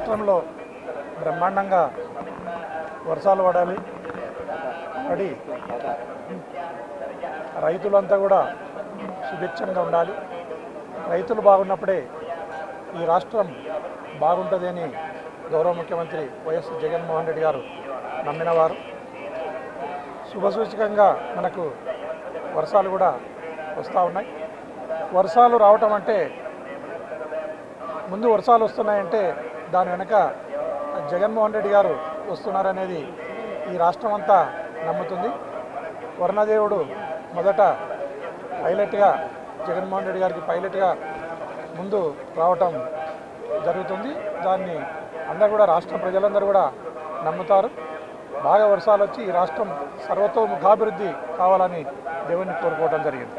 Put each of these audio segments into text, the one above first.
రాష్ట్రంలో బ్రహ్మాండంగా వర్షాలు పడాలి పడి రైతులంతా కూడా సుభిక్షంగా ఉండాలి రైతులు బాగున్నప్పుడే ఈ రాష్ట్రం బాగుంటుంది అని గౌరవ ముఖ్యమంత్రి వైఎస్ జగన్మోహన్ రెడ్డి గారు నమ్మినవారు శుభసూచకంగా మనకు వర్షాలు కూడా వస్తూ ఉన్నాయి వర్షాలు రావటం అంటే ముందు వర్షాలు వస్తున్నాయంటే దాని వెనక జగన్మోహన్ రెడ్డి గారు వస్తున్నారనేది ఈ రాష్ట్రం అంతా నమ్ముతుంది వర్ణదేవుడు మొదట పైలట్గా జగన్మోహన్ రెడ్డి గారికి పైలట్గా ముందు రావటం జరుగుతుంది దాన్ని అందరూ కూడా రాష్ట్ర ప్రజలందరూ కూడా నమ్ముతారు బాగా వర్షాలు వచ్చి ఈ రాష్ట్రం సర్వతోముఖాభివృద్ధి కావాలని దేవుణ్ణి కోరుకోవడం జరిగింది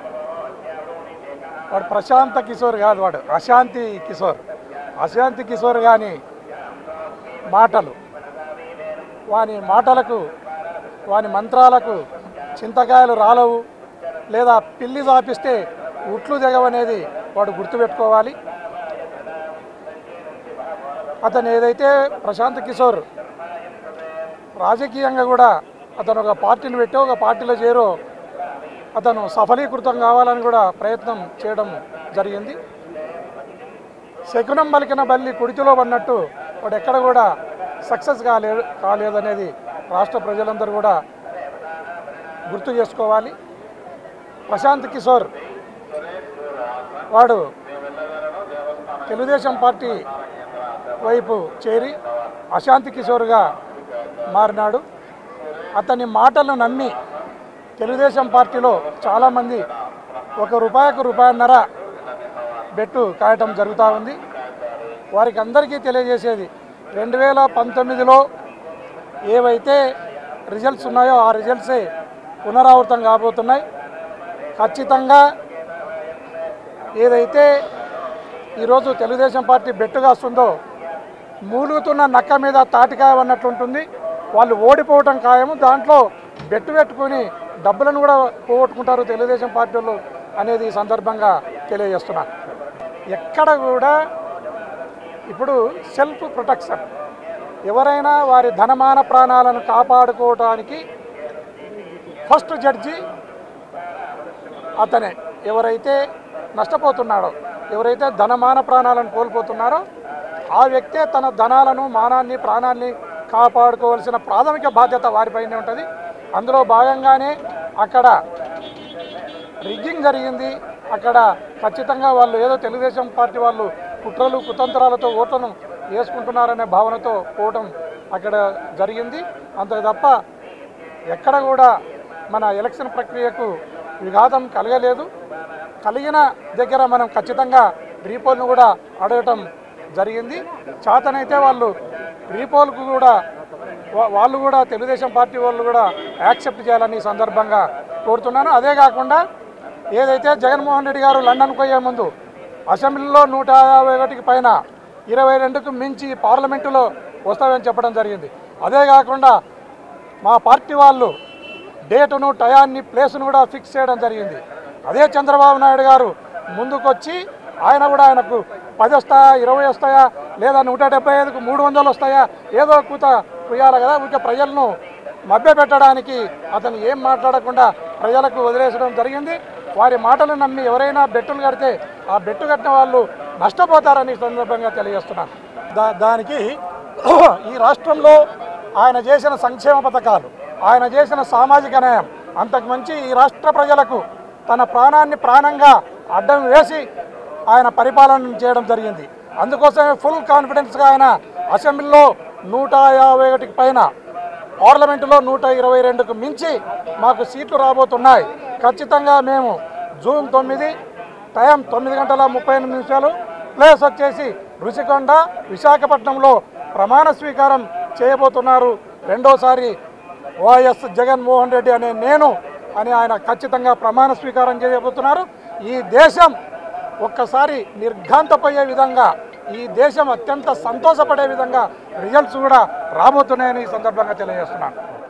వాడు ప్రశాంత కిషోర్ కాదు వాడు అశాంతి కిషోర్ అశాంతి కిషోర్ కానీ మాటలు వాని మాటలకు వాని మంత్రాలకు చింతకాయలు రాలవు లేదా పిల్లి చాపిస్తే ఉట్లు దిగవనేది వాడు గుర్తుపెట్టుకోవాలి అతను ఏదైతే ప్రశాంత్ కిషోర్ రాజకీయంగా కూడా అతను ఒక పార్టీని పెట్టి ఒక పార్టీలో చేరో అతను సఫలీకృతం కావాలని కూడా ప్రయత్నం చేయడం జరిగింది శకునం పలికిన బల్లి కుడితిలో పడినట్టు వాడు ఎక్కడ కూడా సక్సెస్ కాలేదు కాలేదనేది రాష్ట్ర ప్రజలందరూ కూడా గుర్తు చేసుకోవాలి ప్రశాంత్ కిషోర్ వాడు తెలుగుదేశం పార్టీ వైపు చేరి అశాంతి కిషోర్గా మారినాడు అతని మాటలను నమ్మి తెలుగుదేశం పార్టీలో చాలామంది ఒక రూపాయకు రూపాయన్నర బెట్టు కాయటం జరుగుతూ ఉంది వారికి అందరికీ తెలియజేసేది రెండు వేల పంతొమ్మిదిలో ఏవైతే రిజల్ట్స్ ఉన్నాయో ఆ రిజల్ట్సే పునరావృతం కాబోతున్నాయి ఖచ్చితంగా ఏదైతే ఈరోజు తెలుగుదేశం పార్టీ బెట్టు కాస్తుందో మూలుగుతున్న నక్క మీద తాటికాయ అన్నట్లుంటుంది వాళ్ళు ఓడిపోవటం ఖాయము దాంట్లో బెట్టు పెట్టుకుని డబ్బులను కూడా పోగొట్టుకుంటారు తెలుగుదేశం పార్టీ వాళ్ళు అనేది ఈ సందర్భంగా తెలియజేస్తున్నా ఎక్కడ కూడా ఇప్పుడు సెల్ఫ్ ప్రొటెక్షన్ ఎవరైనా వారి ధనమాన ప్రాణాలను కాపాడుకోవటానికి ఫస్ట్ జడ్జి అతనే ఎవరైతే నష్టపోతున్నాడో ఎవరైతే ధనమాన ప్రాణాలను కోల్పోతున్నారో ఆ వ్యక్తే తన ధనాలను మానాన్ని ప్రాణాన్ని కాపాడుకోవాల్సిన ప్రాథమిక బాధ్యత వారిపైనే ఉంటుంది అందులో భాగంగానే అక్కడ రిగ్గింగ్ జరిగింది అక్కడ ఖచ్చితంగా వాళ్ళు ఏదో తెలుగుదేశం పార్టీ వాళ్ళు కుట్రలు కుతంత్రాలతో ఓట్లను వేసుకుంటున్నారనే భావనతో పోవటం అక్కడ జరిగింది అంతకు తప్ప ఎక్కడ కూడా మన ఎలక్షన్ ప్రక్రియకు విఘాతం కలగలేదు కలిగిన దగ్గర మనం ఖచ్చితంగా రీపోల్ను కూడా అడగటం జరిగింది చేతనైతే వాళ్ళు రీపోల్కు కూడా వా- వాళ్ళు కూడా తెలుగుదేశం పార్టీ వాళ్ళు కూడా యాక్సెప్ట్ చేయాలని ఈ సందర్భంగా కోరుతున్నాను అదే కాకుండా ఏదైతే జగన్మోహన్ రెడ్డి గారు లండన్కు పోయే ముందు అసెంబ్లీలో నూట యాభై ఒకటికి పైన ఇరవై రెండుకు మించి పార్లమెంటులో వస్తామని చెప్పడం జరిగింది అదే కాకుండా మా పార్టీ వాళ్ళు డేటును టయాన్ని ప్లేస్ను కూడా ఫిక్స్ చేయడం జరిగింది అదే చంద్రబాబు నాయుడు గారు ముందుకొచ్చి ఆయన కూడా ఆయనకు పది వస్తాయా ఇరవై వస్తాయా లేదా నూట డెబ్బై ఐదుకు మూడు వందలు వస్తాయా ఏదో కూత కుయ్యాలి కదా ఊరికే ప్రజలను మభ్యపెట్టడానికి అతను ఏం మాట్లాడకుండా ప్రజలకు వదిలేసడం జరిగింది వారి మాటలు నమ్మి ఎవరైనా బెట్టులు కడితే ఆ బెట్టు కట్టిన వాళ్ళు నష్టపోతారని ఈ సందర్భంగా తెలియజేస్తున్నాను దా దానికి ఈ రాష్ట్రంలో ఆయన చేసిన సంక్షేమ పథకాలు ఆయన చేసిన సామాజిక న్యాయం అంతకు మంచి ఈ రాష్ట్ర ప్రజలకు తన ప్రాణాన్ని ప్రాణంగా అడ్డం వేసి ఆయన పరిపాలన చేయడం జరిగింది అందుకోసమే ఫుల్ కాన్ఫిడెన్స్గా ఆయన అసెంబ్లీలో నూట యాభై ఒకటికి పైన పార్లమెంటులో నూట ఇరవై రెండుకు మించి మాకు సీట్లు రాబోతున్నాయి ఖచ్చితంగా మేము జూన్ తొమ్మిది టైం తొమ్మిది గంటల ముప్పై ఎనిమిది నిమిషాలు ప్లేస్ వచ్చేసి రుషికొండ విశాఖపట్నంలో ప్రమాణ స్వీకారం చేయబోతున్నారు రెండోసారి వైఎస్ జగన్మోహన్ రెడ్డి అనే నేను అని ఆయన ఖచ్చితంగా ప్రమాణ స్వీకారం చేయబోతున్నారు ఈ దేశం ఒక్కసారి నిర్ఘాంతపోయే విధంగా ఈ దేశం అత్యంత సంతోషపడే విధంగా రిజల్ట్స్ కూడా రాబోతున్నాయని ఈ సందర్భంగా తెలియజేస్తున్నాను